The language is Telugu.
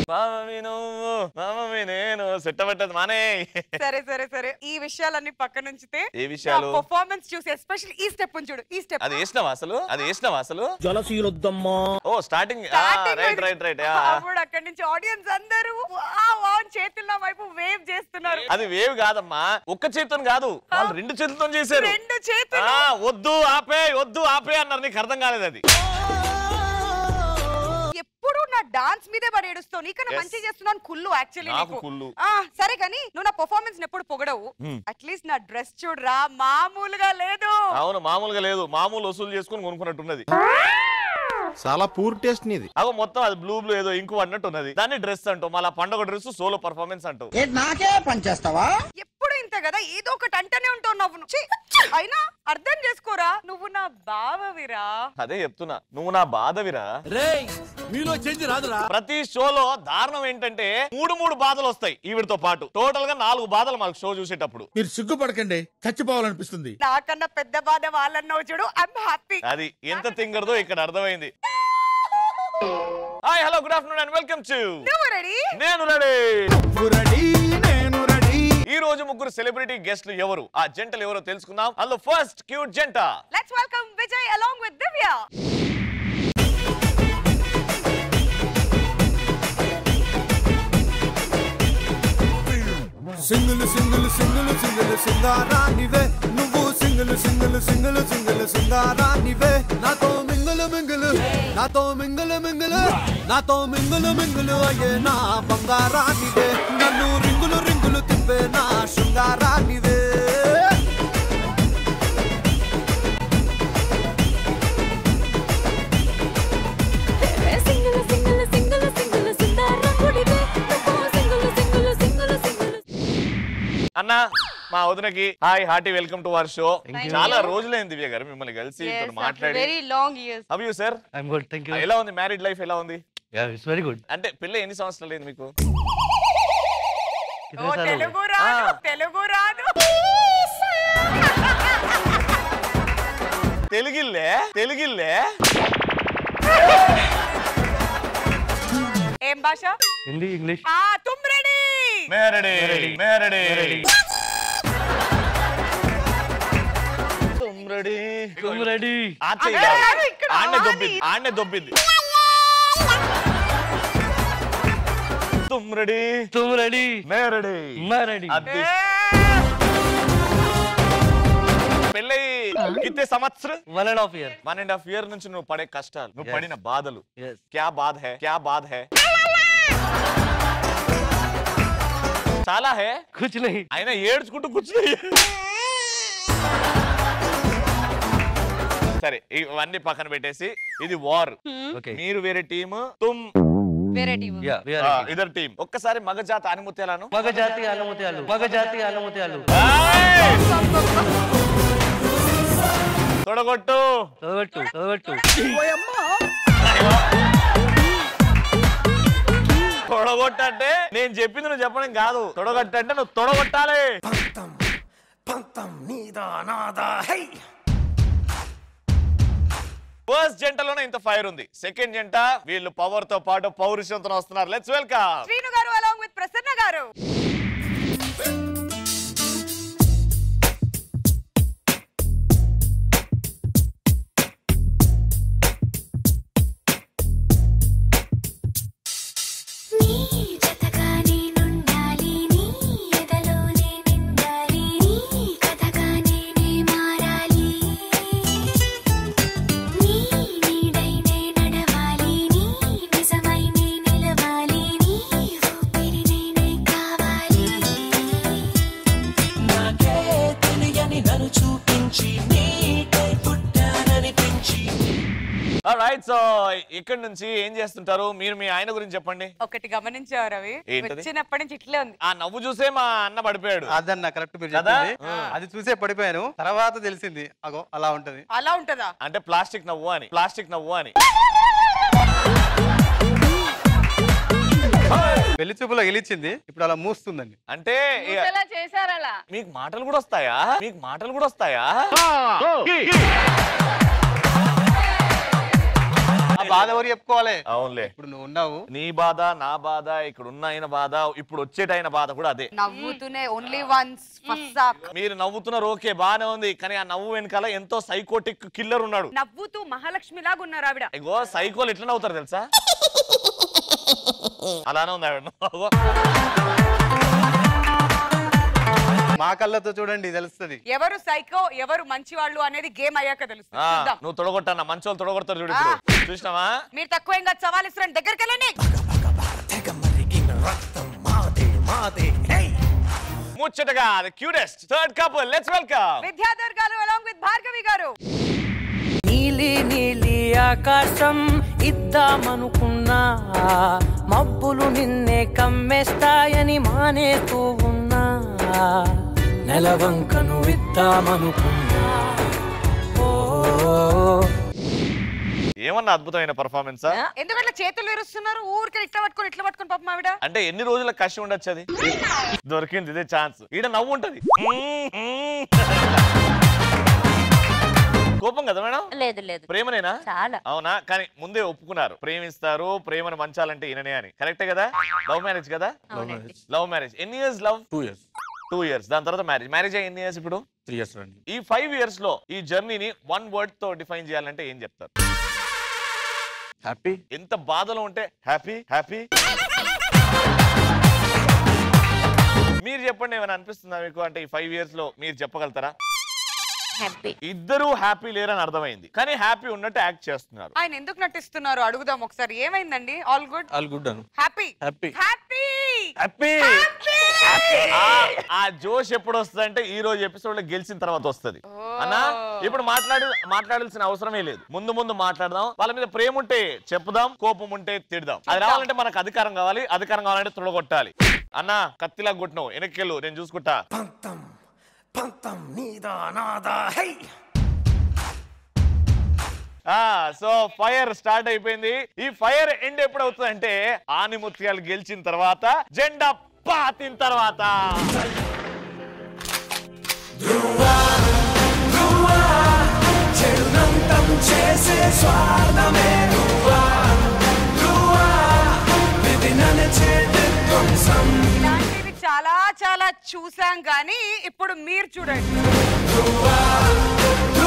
మామవి నువ్వు మామవి నేను సెట్టబెట్టదు మానే సరే సరే సరే ఈ విషయాలన్నీ పక్కన ఉంచితే ఏ విషయాలు? పర్ఫార్మెన్స్ చూసి ఎస్పెషల్లీ ఈ స్టెప్ చూడు ఈ స్టెప్ అది వేసినావా అసలు అది వేసినావా అసలు జలశీలొద్దమ్మా ఓ స్టార్టింగ్ రైట్ రైట్ రైట్ అప్పుడు అక్కడి నుంచి ఆడియన్స్ అందరూ వావ్ వావ్ చేతులు నా వైపు వేవ్ చేస్తున్నారు అది వేవ్ కాదమ్మా ఒక్క చేతితో కాదు వాళ్ళు రెండు చేతులతో చేశారు రెండు చేతులు ఆ, వద్దు ఆపే వద్దు ఆపే అన్నారు నీకు అర్థం కాలేదు అది ఎప్పుడు నా డాన్స్ మీదే పడి ఏడుస్తావు నీకన్నా Yes. మంచి చేస్తున్నాను కుళ్ళు యాక్చువల్లీ నాకు నీకు కుళ్ళు. ఆ, సరే కానీ నువ్వు నా పర్ఫార్మెన్స్ ఎప్పుడు పొగడవు Hmm. అట్లీస్ట్ నా డ్రెస్ చూడరా మామూలుగా లేదు అవును మామూలుగా లేదు మామూలు వసూలు చేసుకుని కొనుక్కున్నట్టున్నది చాలా పూర్ టేస్ట్ నీది అగో మొత్తం అది బ్లూ బ్లూ ఏదో ఇంకు అన్నట్టు ఉన్నది దాన్ని డ్రెస్ అంటావు మళ్ళీ పండగ డ్రెస్ సోలో పర్ఫార్మెన్స్ అంటావు నాకే పనిచేస్తావా ఎప్పుడు ఇంత కదా ఏదో ఒకటి అంటేనే ఉంటావు నువ్వు ఛీ! అయినా అర్థం చేసుకోరా నువ్వు నా బావవిరా అదే చెప్తున్నా నువ్వు నా బాధవిరా రేయ్ మీలో చేంజ్ రాదురా ప్రతి షోలో దారుణం ఏంటంటే మూడు మూడు బాధలు వస్తాయి ఈవిడతో పాటు టోటల్ గా నాలుగు బాధలు మాకు షో చూసేటప్పుడు మీరు సిగ్గుపడకండి చచ్చిపోవాలనిపిస్తుంది నాకన్నా పెద్ద బాధ వాళ్ళన్నావు చూడు ఐఎమ్ హ్యాపీ అది ఎంత తింగరదో ఇక్కడ అర్థమైంది hi hello good afternoon and welcome to నువ్వు రెడీ నేను రెడీ రెడీ నేను రెడీ ఈ రోజు ముగ్గురు సెలబ్రిటీ గెస్ట్లు ఎవరు ఆ జంటలు ఎవరో తెలుసుకుందాం అందులో ఫస్ట్ క్యూట్ జంట let's welcome Vijay along with Divya single single single single సింగారానివే నువ్వు సింగిల్ సింగిల్ సింగిల్ సింగిల్ సింగారానివే నాతో మింగులు మింగులు నాతో మింగులు మింగులు నాతో మింగులు మింగులు అయ్యే నా బంగారానివే నన్ను రింగులు రింగులు తిప్పే నా శృంగారానివే సింగిల్ సింగిల్ సింగిల్ సింగిల్ సుందరముడివే నువ్వు సింగిల్ సింగిల్ సింగిల్ సింగిల్ అన్న మా వదినకి hi hearty welcome to our show చాలా రోజులైంది దివ్య గారు మిమ్మల్ని కలిసి మీతో మాట్లాడి very long years how you sir I'm good thank you ఎలా ఉంది మ్యారీడ్ లైఫ్ ఎలా ఉంది యా ఇట్స్ వెరీ గుడ్ అంటే పిల్ల ఎన్ని సంవత్సరాలు అయింది మీకు ఓ తెలుగు రాదు ఆ. తెలుగు రాదు తెలుగిల్లే తెలుగిల్లే ఏం భాష హిందీ ఇంగ్లీష్ ఆ తుమ్ రెడీ మేరడి మేరడి రెడీ రెడీ ఆచే అదే, అదే, ఇక్కడ ఆడనే రావాలి. దొబ్బింది ఆడనే దొబ్బింది తుమ్ రెడీ తుమ్ రెడీ మేరడి मैं రెడీ అది పెళ్ళై కిత్తే సంవత్సరం one and half year one and half year నుంచి నువ్వు పడే కష్టాలు నువ్వు Yes. పడిన బాధలు ఎస్ క్యా బాధ హై క్యా బాధ హై చాలా హే కుచ్ నహీ అయినా ఏడ్చుకుంటూ కూర్చుని సరే ఇవన్నీ పక్కన పెట్టేసి ఇది వార్ ఓకే మీరు వేరే టీమ్ తుమ్ వేరే టీమ్ యా వి ఆ, ఆర్ ఇద్దరు టీం ఒక్కసారి మగజాత ఆనిముత్యాలను మగ జాతి అన్నముత్యాలు మగ జాతి అన్నముత్యాలు ఏయ్! తొడగొట్టు తొడగొట్టు తొడగొట్టు తొడగొట్టు అంటే నేను చెప్పింది నువ్వు చెప్పడం కాదు తొడగొట్టు అంటే నువ్వు తొడగొట్టాలి ఫస్ట్ జంటలోనే ఇంత ఫైర్ ఉంది సెకండ్ జంట వీళ్ళు పవర్ తో పాటు పౌరుషంతో వస్తున్నారు లెట్స్ వెల్కమ్ శ్రీను గారు అలాంగ్ విత్ ప్రసన్న గారు నీ జతగా నేనుండాలి నీ ఎదలోనే నిండాలి నీ కథగా నేనే మారాలి నీ నీడైనే నడవాలి నీ నిజమై నే నిలవాలి నీ ఊపిరి నేనే కావాలి నాకే తెలియని నన్ను చూపించి నీకై పుట్టాననిపించి రైట్ సో ఇక్కడ నుంచి ఏం చేస్తుంటారు మీరు మీ ఆయన గురించి చెప్పండి ఒకటి గమనించావు రవి ఏంటది? వచ్చినప్పటి నుంచి ఇట్లే ఉంది ఆ నవ్వు చూసే మా అన్న పడిపోయాడు అదన్న కరెక్ట్ మీరు కదా? చెప్పింది అది చూసే పడిపోయాను తర్వాత తెలిసింది అగో అలా ఉంటది అలా ఉంటదా అంటే ప్లాస్టిక్ నవ్వు అని ప్లాస్టిక్ నవ్వు అని పెళ్లి చూపులో గెలిచింది ఇప్పుడు అలా మూస్తుందండి అంటే ఇక చేశారు అలా మీకు మాటలు కూడా వస్తాయా మీకు మాటలు కూడా వస్తాయా ఆ బాధ ఎవరు చెప్పుకోవాలి అవునులే ఇప్పుడు నువ్వు ఉన్నావు నీ బాధ నా బాధ ఇక్కడ ఉన్న ఆయన బాధ ఇప్పుడు వచ్చేటైన బాధ కూడా అదే నవ్వుతూనే ఓన్లీ వన్స్ ఫస్ట్ మీరు నవ్వుతున్నారు ఓకే బానే ఉంది కానీ ఆ నవ్వు వెనకాల ఎంతో సైకోటిక్ కిల్లర్ ఉన్నాడు నవ్వుతూ మహాలక్ష్మి లాగా ఉన్నారు ఆవిడ ఇగో సైకోలు ఎట్లా నవ్వుతారు తెలుసా అలానే ఉంది ఆవిడ అగో. మా కళ్ళతో చూడండి తెలుస్తుంది ఎవరు సైకో ఎవరు మంచి వాళ్ళు అనేది గేమ్ అయ్యాక తెలుస్తుంది ఆ, చూద్దాం నువ్వు తొడగొట్టన్న మంచి వాళ్ళు తొడగొడతారు చూడు ఇప్పుడు చూసినావా మీరు తక్కువ ఇంకా సవాల్ ఇస్తారండి దగ్గరికి వెళ్ళండి ముచ్చటగా the cutest third couple let's welcome Vidyadhar garu along with Bhargavi గారు నీలి నీలి ఆకాశం ఇద్దామనుకున్నా మబ్బులు నిన్నే కమ్మేస్తాయని మానేస్తూ ఉన్నా నెలవంకను ఇద్దామనుకున్నా ఓ ఏమన్నా అద్భుతమైన పర్ఫార్మెన్స్ ఎందుకంటే చేతులు విరుస్తున్నారు ఊరికే ఇట్లా పట్టుకొని ఇట్లా పట్టుకొని పాపం ఆవిడ అంటే ఎన్ని రోజుల కష్టం ఉండొచ్చు అది దొరికింది ఇదే ఛాన్స్ ఈడ నవ్వు ఉంటది కోపం కదా మేడం లేదు లేదు ప్రేమనేనా చాలా అవునా కానీ ముందే ఒప్పుకున్నారు ప్రేమిస్తారు ప్రేమను మంచాలంటే ఈయననే అని కరెక్టే కదా లవ్ మ్యారేజ్ కదా అవునండి. లవ్ మ్యారేజ్ ఎన్ని years love two years two years దాని తర్వాత మ్యారేజ్ మ్యారేజ్ అయ్యి ఎన్ని ఇయర్స్ ఇప్పుడు త్రీ ఇయర్స్ రండి ఈ ఫైవ్ ఇయర్స్ లో ఈ జర్నీని వన్ వర్డ్ తో డిఫైన్ చేయాలంటే ఏం చెప్తారు హ్యాపీ ఎంత బాధలో ఉంటే హ్యాపీ హ్యాపీ మీరు చెప్పండి ఏమైనా అనిపిస్తుందా మీకు అంటే ఈ ఫైవ్ ఇయర్స్ లో మీరు చెప్పగలుగుతారా హ్యాపీ ఇద్దరు హ్యాపీ లేరని అర్థమైంది కానీ హ్యాపీ ఉన్నట్టు యాక్ట్ చేస్తున్నారు ఆయన ఎందుకు నటిస్తున్నారు అడుగుదాం ఒకసారి ఏమైందండి ఆల్ గుడ్ ఆల్ గుడ్ అను హ్యాపీ హ్యాపీ హ్యాపీ హ్యాపీ ఆ జోష్ ఎప్పుడు వస్తుంది అంటే ఈ రోజు ఎపిసోడ్ లో గెలిచిన తర్వాత వస్తుంది అన్నా ఇప్పుడు మాట్లాడి మాట్లాడాల్సిన అవసరమే లేదు ముందు ముందు మాట్లాడదాం వాళ్ళ మీద ప్రేమ ఉంటే చెప్పుదాం కోపం ఉంటే తిడదాం అది రావాలంటే మనకు అధికారం కావాలి అధికారం కావాలంటే తొడగొట్టాలి అన్నా కత్తిలా కొట్టినావు వెనక్కెళ్ళు నేను చూసుకుంటా ఆ సో ఫైర్ స్టార్ట్ అయిపోయింది ఈ ఫైర్ ఎండ్ ఎప్పుడు అవుతుందంటే ఆనిముత్యాలు గెలిచిన తర్వాత జెండా పాతిన తర్వాత చెడునంతం చేసే స్వార్థమే నువ్వా నువ్వా విధి నడిచే ధ్వంసం ఇలాంటివి చాలా చాలా చూసాం కానీ ఇప్పుడు మీరు చూడండి నువ్వా